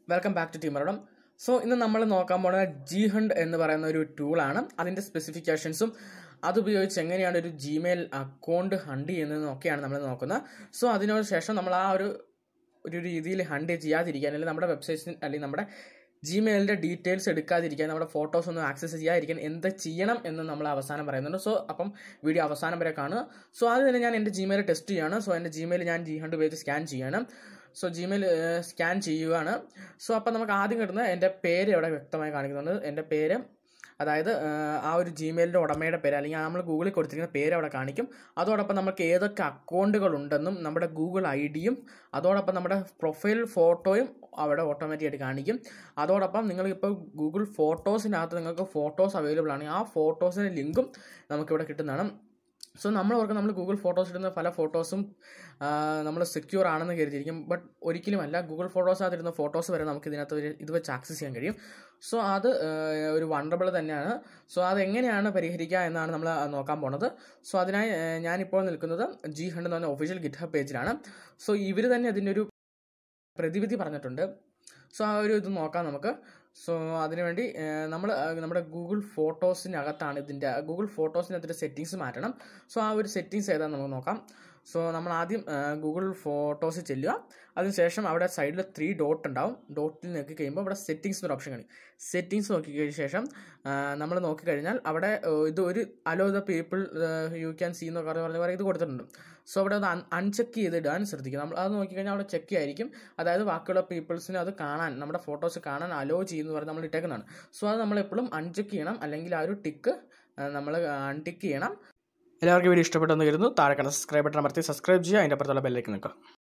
welcome back to ടീമറോടം so ഇന്ന് നമ്മൾ നോക്കാൻ പോകുന്നത് ജി ഹണ്ട് എന്ന് പറയുന്ന ഒരു ടൂളാണ് അതിൻ്റെ സ്പെസിഫിക്കേഷൻസും അതുപയോഗിച്ച് എങ്ങനെയാണ് ഒരു ജിമെയിൽ അക്കൗണ്ട് ഹണ്ട് ചെയ്യുന്നതെന്നൊക്കെയാണ് നമ്മൾ നോക്കുന്നത് സോ അതിനോട് ശേഷം നമ്മൾ ആ ഒരു ഒരു രീതിയിൽ ഹണ്ട് ചെയ്യാതിരിക്കാൻ അല്ലെങ്കിൽ നമ്മുടെ വെബ്സൈറ്റ്സിൽ അല്ലെങ്കിൽ നമ്മുടെ ജിമെയിലിൻ്റെ ഡീറ്റെയിൽസ് എടുക്കാതിരിക്കാൻ നമ്മുടെ ഫോട്ടോസ് ഒന്നും ആക്സസ് ചെയ്യാതിരിക്കാൻ എന്ത് ചെയ്യണം എന്ന് നമ്മൾ അവസാനം പറയുന്നുണ്ട് സോ അപ്പം വീഡിയോ അവസാനം വരെ കാണുക സോ ആദ്യം തന്നെ ഞാൻ എൻ്റെ ജിമെയിൽ ടെസ്റ്റ് ചെയ്യാണ് സോ എൻ്റെ ജിമെയിൽ ഞാൻ ജി ഹണ്ട് ഉപയോഗിച്ച് സ്കാൻ ചെയ്യണം സോ ജിമെയിൽ സ്കാൻ ചെയ്യുകയാണ് സോ അപ്പം നമുക്ക് ആദ്യം കിട്ടുന്നത് എൻ്റെ പേര് ഇവിടെ വ്യക്തമായി കാണിക്കുന്നുണ്ട് എൻ്റെ പേര് അതായത് ആ ഒരു ജിമെയിലിൻ്റെ ഉടമയുടെ പേര് അല്ലെങ്കിൽ നമ്മൾ ഗൂഗിളിൽ കൊടുത്തിരിക്കുന്ന പേര് അവിടെ കാണിക്കും അതോടൊപ്പം നമുക്ക് ഏതൊക്കെ അക്കൗണ്ടുകൾ ഉണ്ടെന്നും നമ്മുടെ ഗൂഗിൾ ഐ ഡിയും അതോടൊപ്പം നമ്മുടെ പ്രൊഫൈൽ ഫോട്ടോയും അവിടെ ഓട്ടോമാറ്റിക്കായിട്ട് കാണിക്കും അതോടൊപ്പം നിങ്ങളിപ്പോൾ ഗൂഗിൾ ഫോട്ടോസിനകത്ത് നിങ്ങൾക്ക് ഫോട്ടോസ് അവൈലബിൾ ആണ് ആ ഫോട്ടോസിൻ്റെ ലിങ്കും നമുക്കിവിടെ കിട്ടുന്നതാണ് സോ നമ്മൾ ഓർക്കും നമ്മൾ ഗൂഗിൾ ഫോട്ടോസ് ഇടുന്ന പല ഫോട്ടോസും നമ്മൾ സെക്യൂർ ആണെന്ന് കരുതിയിരിക്കും ബട്ട് ഒരിക്കലുമല്ല ഗൂഗിൾ ഫോട്ടോസിനകത്ത് ഇടുന്ന ഫോട്ടോസ് വരെ നമുക്ക് ഇതിനകത്ത് ഒരു ഇത് വെച്ച് ആക്സസ് ചെയ്യാൻ കഴിയും സോ അത് ഒരു വണ്ടറബിൾ തന്നെയാണ് സോ അത് എങ്ങനെയാണ് പരിഹരിക്കുക എന്നാണ് നമ്മൾ നോക്കാൻ പോണത് സോ അതിനായി ഞാനിപ്പോൾ നിൽക്കുന്നത് ജി ഹണ്ട് എന്ന് പറഞ്ഞ ഒഫീഷ്യൽ ഗിറ്റ് പേജിലാണ് സോ ഇവർ തന്നെ അതിൻ്റെ ഒരു പ്രതിവിധി പറഞ്ഞിട്ടുണ്ട് സോ ആ ഒരു ഇത് നോക്കാം നമുക്ക് സോ അതിനുവേണ്ടി നമ്മൾ നമ്മുടെ ഗൂഗിൾ ഫോട്ടോസിനകത്താണ് ഇതിൻ്റെ ഗൂഗിൾ ഫോട്ടോസിനകത്തൊരു സെറ്റിങ്സ് മാറ്റണം സോ ആ ഒരു സെറ്റിങ്സ് ഏതാണെന്ന് നമുക്ക് നോക്കാം സോ നമ്മൾ ആദ്യം ഗൂഗിൾ ഫോട്ടോസ് ചെല്ലുക അതിനുശേഷം അവിടെ സൈഡിൽ ത്രീ ഡോട്ട് ഉണ്ടാവും ഡോട്ടിൽ നോക്കി കഴിയുമ്പോൾ അവിടെ സെറ്റിങ്സ് എന്നൊരു ഓപ്ഷൻ കാണും സെറ്റിങ്സ് നോക്കിക്കഴിഞ്ഞ ശേഷം നമ്മൾ നോക്കിക്കഴിഞ്ഞാൽ അവിടെ ഇത് ഒരു allow the people you can see എന്നൊക്കെ പറഞ്ഞ പോലെ ഇത് കൊടുത്തിട്ടുണ്ട് സോ അവിടെ അത് അൺചെക്ക് ചെയ്തിടാൻ ശ്രദ്ധിക്കുക നമ്മൾ അത് നോക്കിക്കഴിഞ്ഞാൽ അവിടെ ചെക്ക് ആയിരിക്കും അതായത് ബാക്കിയുള്ള പീപ്പിൾസിന് അത് കാണാൻ നമ്മുടെ ഫോട്ടോസ് കാണാൻ അലോ ചെയ്യുന്ന പറഞ്ഞ് നമ്മൾ ഇട്ടേക്കുന്നതാണ് സോ അത് നമ്മൾ എപ്പോഴും അൺചെക്ക് ചെയ്യണം അല്ലെങ്കിൽ ആ ഒരു ടിക്ക് നമ്മൾ അൺടിക്ക് ചെയ്യണം എല്ലാവർക്കും വീഡിയോ ഇഷ്ടപ്പെട്ടെന്ന് കരുതുന്നു താഴെ കാണുന്ന സബ്സ്ക്രൈബ് ബട്ടൺ അമർത്തി സബ്സ്ക്രൈബ് ചെയ്യുക അതിൻ്റെ അപ്പുറത്തുള്ള ബെല്ലേക്ക് നിൽക്കുക